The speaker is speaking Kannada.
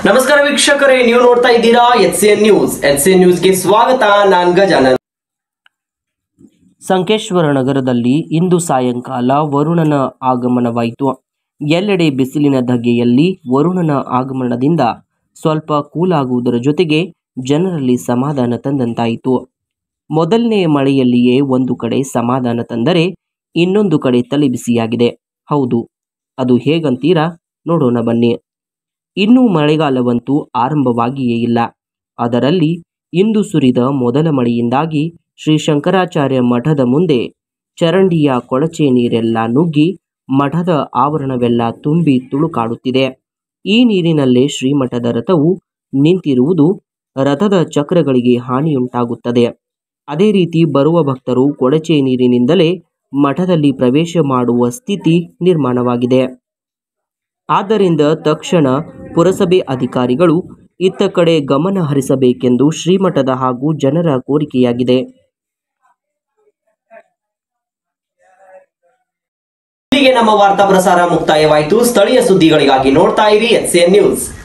ನಮಸ್ಕಾರ ವೀಕ್ಷಕರೇ ನೀವು ನೋಡ್ತಾ ಇದ್ದೀರಾ H C N news H C N ನ್ಯೂಸ್ಗೆ ಸ್ವಾಗತ ನಾನ್ ಗಜಾನನ್ ಸಂಕೇಶ್ವರ ನಗರದಲ್ಲಿ ಇಂದು ಸಾಯಂಕಾಲ ವರುಣನ ಆಗಮನವಾಯಿತು ಎಲ್ಲೆಡೆ ಬಿಸಿಲಿನ ಧಗೆಯಲ್ಲಿ ವರುಣನ ಆಗಮನದಿಂದ ಸ್ವಲ್ಪ ಕೂಲಾಗುವುದರ ಜೊತೆಗೆ ಜನರಲ್ಲಿ ಸಮಾಧಾನ ತಂದಂತಾಯಿತು ಮೊದಲನೇ ಮಳೆಯಲ್ಲಿಯೇ ಒಂದು ಕಡೆ ಸಮಾಧಾನ ತಂದರೆ ಇನ್ನೊಂದು ಕಡೆ ತಲೆಬಿಸಿಯಾಗಿದೆ ಹೌದು ಅದು ಹೇಗಂತೀರಾ ನೋಡೋಣ ಬನ್ನಿ ಇನ್ನೂ ಮಳೆಗಾಲವಂತೂ ಆರಂಭವಾಗಿಯೇ ಇಲ್ಲ ಅದರಲ್ಲಿ ಇಂದು ಸುರಿದ ಮೊದಲ ಮಳೆಯಿಂದಾಗಿ ಶ್ರೀ ಶಂಕರಾಚಾರ್ಯ ಮಠದ ಮುಂದೆ ಚರಂಡಿಯ ಕೊಳಚೆ ನೀರೆಲ್ಲ ನುಗ್ಗಿ ಮಠದ ಆವರಣವೆಲ್ಲ ತುಂಬಿ ತುಳುಕಾಡುತ್ತಿದೆ ಈ ನೀರಿನಲ್ಲೇ ಶ್ರೀಮಠದ ರಥವು ನಿಂತಿರುವುದು ರಥದ ಚಕ್ರಗಳಿಗೆ ಹಾನಿಯುಂಟಾಗುತ್ತದೆ ಅದೇ ರೀತಿ ಬರುವ ಭಕ್ತರು ಕೊಳಚೆ ನೀರಿನಿಂದಲೇ ಮಠದಲ್ಲಿ ಪ್ರವೇಶ ಮಾಡುವ ಸ್ಥಿತಿ ನಿರ್ಮಾಣವಾಗಿದೆ ಆದ್ದರಿಂದ ತಕ್ಷಣ ಪುರಸಭೆ ಅಧಿಕಾರಿಗಳು ಇತ್ತ ಕಡೆ ಗಮನ ಹರಿಸಬೇಕೆಂದು ಶ್ರೀಮಠದ ಹಾಗೂ ಜನರ ಕೋರಿಕೆಯಾಗಿದೆ ಇಲ್ಲಿಗೆ ನಮ್ಮ ವಾರ್ತಾ ಪ್ರಸಾರ ಮುಕ್ತಾಯವಾಯಿತು ಸ್ಥಳೀಯ ಸುದ್ದಿಗಳಿಗಾಗಿ ನೋಡ್ತಾ ಇರಿ ಎಚ್ ಸಿ ಎನ್ ನ್ಯೂಸ್